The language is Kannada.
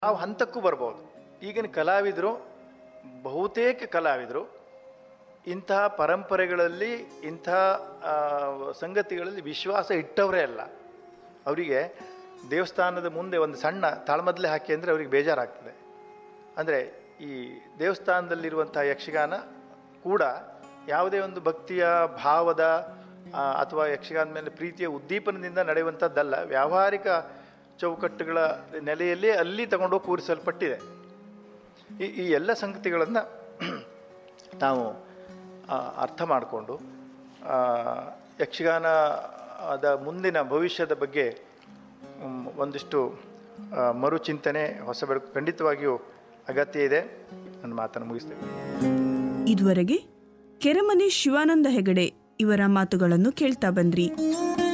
ನಾವು ಹಂತಕ್ಕೂ ಬರ್ಬೋದು ಈಗಿನ ಕಲಾವಿದರು ಬಹುತೇಕ ಕಲಾವಿದರು ಇಂತಹ ಪರಂಪರೆಗಳಲ್ಲಿ ಇಂತಹ ಆ, ಸಂಗತಿಗಳಲ್ಲಿ ವಿಶ್ವಾಸ ಇಟ್ಟವರೇ ಅಲ್ಲ ಅವರಿಗೆ ದೇವಸ್ಥಾನದ ಮುಂದೆ ಒಂದು ಸಣ್ಣ ತಾಳ್ಮದ್ಲೆ ಹಾಕಿ ಅಂದರೆ ಅವ್ರಿಗೆ ಬೇಜಾರಾಗ್ತದೆ ಅಂದರೆ ಈ ದೇವಸ್ಥಾನದಲ್ಲಿರುವಂಥ ಯಕ್ಷಗಾನ ಕೂಡ ಯಾವುದೇ ಒಂದು ಭಕ್ತಿಯ ಭಾವದ ಆ, ಅಥವಾ ಯಕ್ಷಗಾನದ ಮೇಲೆ ಪ್ರೀತಿಯ ಉದ್ದೀಪನದಿಂದ ನಡೆಯುವಂಥದ್ದಲ್ಲ ವ್ಯಾವಹಾರಿಕ ಚೌಕಟ್ಟುಗಳ ನೆಲೆಯಲ್ಲಿ ಅಲ್ಲಿ ತಗೊಂಡೋಗಿ ಕೂರಿಸಲ್ಪಟ್ಟಿದೆ ಈ ಈ ಎಲ್ಲ ಸಂಗತಿಗಳನ್ನು ನಾವು ಆ, ಅರ್ಥ ಮಾಡಿಕೊಂಡು ಯಕ್ಷಗಾನದ ಮುಂದಿನ ಭವಿಷ್ಯದ ಬಗ್ಗೆ ಮ್, ಒಂದಿಷ್ಟು ಆ, ಮರುಚಿಂತನೆ ಹೊಸ ಬೆಳಕು ಖಂಡಿತವಾಗಿಯೂ ಅಗತ್ಯ ಇದೆ ನನ್ನ ಮಾತನ್ನು ಮುಗಿಸ್ತೇನೆ ಇದುವರೆಗೆ ಕೆರೆಮನೆ ಶಿವಾನಂದ ಹೆಗಡೆ ಇವರ ಮಾತುಗಳನ್ನು ಕೇಳ್ತಾ ಬಂದ್ರಿ